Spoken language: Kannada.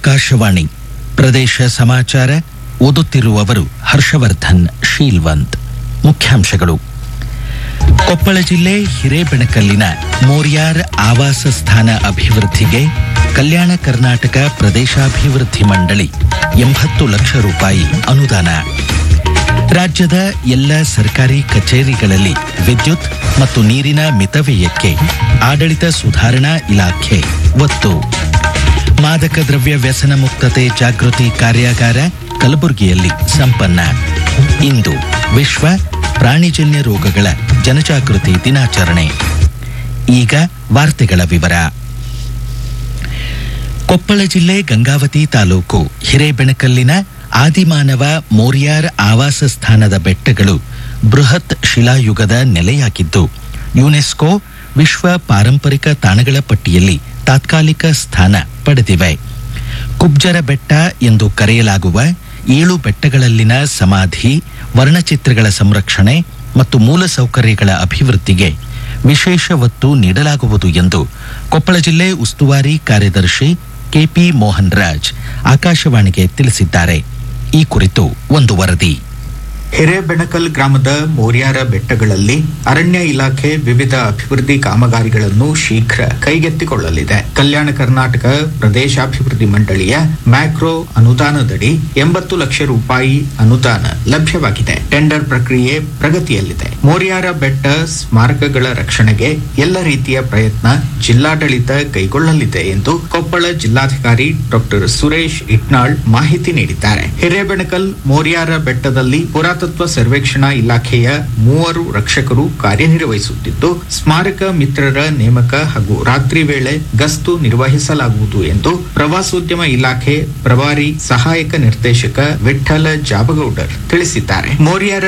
ಆಕಾಶವಾಣಿ ಪ್ರದೇಶ ಸಮಾಚಾರ ಓದುತ್ತಿರುವವರು ಹರ್ಷವರ್ಧನ್ ಶೀಲ್ವಂತ್ ಮುಖ್ಯಾಂಶಗಳು ಕೊಪ್ಪಳ ಜಿಲ್ಲೆ ಹಿರೇಬೆಣಕಲ್ಲಿನ ಮೋರ್ಯಾರ್ ಆವಾಸ ಸ್ಥಾನ ಅಭಿವೃದ್ಧಿಗೆ ಕಲ್ಯಾಣ ಕರ್ನಾಟಕ ಪ್ರದೇಶಾಭಿವೃದ್ಧಿ ಮಂಡಳಿ ಎಂಬತ್ತು ಲಕ್ಷ ರೂಪಾಯಿ ಅನುದಾನ ರಾಜ್ಯದ ಎಲ್ಲ ಸರ್ಕಾರಿ ಕಚೇರಿಗಳಲ್ಲಿ ವಿದ್ಯುತ್ ಮತ್ತು ನೀರಿನ ಮಿತವ್ಯಯಕ್ಕೆ ಆಡಳಿತ ಸುಧಾರಣಾ ಇಲಾಖೆ ಒತ್ತು ಮಾದಕ ದ್ರವ್ಯ ವ್ಯಸನ ಮುಕ್ತತೆ ಜಾಗೃತಿ ಕಾರ್ಯಾಗಾರ ಕಲಬುರಗಿಯಲ್ಲಿ ಸಂಪನ್ನ ಇಂದು ವಿಶ್ವ ಪ್ರಾಣಿಜನ್ಯ ರೋಗಗಳ ಜನಜಾಗೃತಿ ದಿನಾಚರಣೆ ಈಗ ವಾರ್ತೆಗಳ ವಿವರ ಕೊಪ್ಪಳ ಜಿಲ್ಲೆ ಗಂಗಾವತಿ ತಾಲೂಕು ಹಿರೇಬೆಣಕಲ್ಲಿನ ಆದಿಮಾನವ ಮೋರ್ಯಾರ್ ಆವಾಸ ಸ್ಥಾನದ ಬೆಟ್ಟಗಳು ಬೃಹತ್ ಶಿಲಾಯುಗದ ನೆಲೆಯಾಗಿದ್ದು ಯುನೆಸ್ಕೋ ವಿಶ್ವ ಪಾರಂಪರಿಕ ತಾಣಗಳ ಪಟ್ಟಿಯಲ್ಲಿ ತಾತ್ಕಾಲಿಕ ಸ್ಥಾನ ಪಡೆದಿವೆ ಕುಬ್ಜರ ಬೆಟ್ಟ ಎಂದು ಕರೆಯಲಾಗುವ ಏಳು ಬೆಟ್ಟಗಳಲ್ಲಿನ ಸಮಾಧಿ ವರ್ಣಚಿತ್ರಗಳ ಸಂರಕ್ಷಣೆ ಮತ್ತು ಮೂಲಸೌಕರ್ಯಗಳ ಅಭಿವೃದ್ಧಿಗೆ ವಿಶೇಷ ಒತ್ತು ನೀಡಲಾಗುವುದು ಎಂದು ಕೊಪ್ಪಳ ಜಿಲ್ಲೆ ಉಸ್ತುವಾರಿ ಕಾರ್ಯದರ್ಶಿ ಕೆಪಿ ಮೋಹನ್ ರಾಜ್ ಆಕಾಶವಾಣಿಗೆ ತಿಳಿಸಿದ್ದಾರೆ ಈ ಕುರಿತು ಒಂದು ವರದಿ ಹಿರೇಬೆಣಕಲ್ ಗ್ರಾಮದ ಮೋರ್ಯಾರ ಬೆಟ್ಟಗಳಲ್ಲಿ ಅರಣ್ಯ ಇಲಾಖೆ ವಿವಿಧ ಅಭಿವೃದ್ಧಿ ಕಾಮಗಾರಿಗಳನ್ನು ಶೀಘ್ರ ಕೈಗೆತ್ತಿಕೊಳ್ಳಲಿದೆ ಕಲ್ಯಾಣ ಕರ್ನಾಟಕ ಪ್ರದೇಶಾಭಿವೃದ್ಧಿ ಮಂಡಳಿಯ ಮ್ಯಾಕ್ರೋ ಅನುದಾನದಡಿ ಎಂಬತ್ತು ಲಕ್ಷ ರೂಪಾಯಿ ಅನುದಾನ ಲಭ್ಯವಾಗಿದೆ ಟೆಂಡರ್ ಪ್ರಕ್ರಿಯೆ ಪ್ರಗತಿಯಲ್ಲಿದೆ ಮೋರ್ಯಾರ ಬೆಟ್ಟ ಸ್ಮಾರಕಗಳ ರಕ್ಷಣೆಗೆ ಎಲ್ಲ ರೀತಿಯ ಪ್ರಯತ್ನ ಜಿಲ್ಲಾಡಳಿತ ಕೈಗೊಳ್ಳಲಿದೆ ಎಂದು ಕೊಪ್ಪಳ ಜಿಲ್ಲಾಧಿಕಾರಿ ಡಾಕ್ಟರ್ ಸುರೇಶ್ ಇಟ್ನಾಳ್ ಮಾಹಿತಿ ನೀಡಿದ್ದಾರೆ ಹಿರೇಬೆಣಕಲ್ ಮೋರ್ಯಾರ ಬೆಟ್ಟದಲ್ಲಿ ಪುರಾತತ್ವ ಸರ್ವೇಕ್ಷಣಾ ಇಲಾಖೆಯ ಮೂವರು ರಕ್ಷಕರು ಕಾರ್ಯನಿರ್ವಹಿಸುತ್ತಿದ್ದು ಸ್ಮಾರಕ ಮಿತ್ರರ ನೇಮಕ ಹಾಗೂ ರಾತ್ರಿ ವೇಳೆ ಗಸ್ತು ನಿರ್ವಹಿಸಲಾಗುವುದು ಎಂದು ಪ್ರವಾಸೋದ್ಯಮ ಇಲಾಖೆ ಪ್ರಭಾರಿ ಸಹಾಯಕ ನಿರ್ದೇಶಕ ವಿಠ್ಠಲ ಜಾಬಗೌಡರ್ ತಿಳಿಸಿದ್ದಾರೆ ಮೋರ್ಯಾರ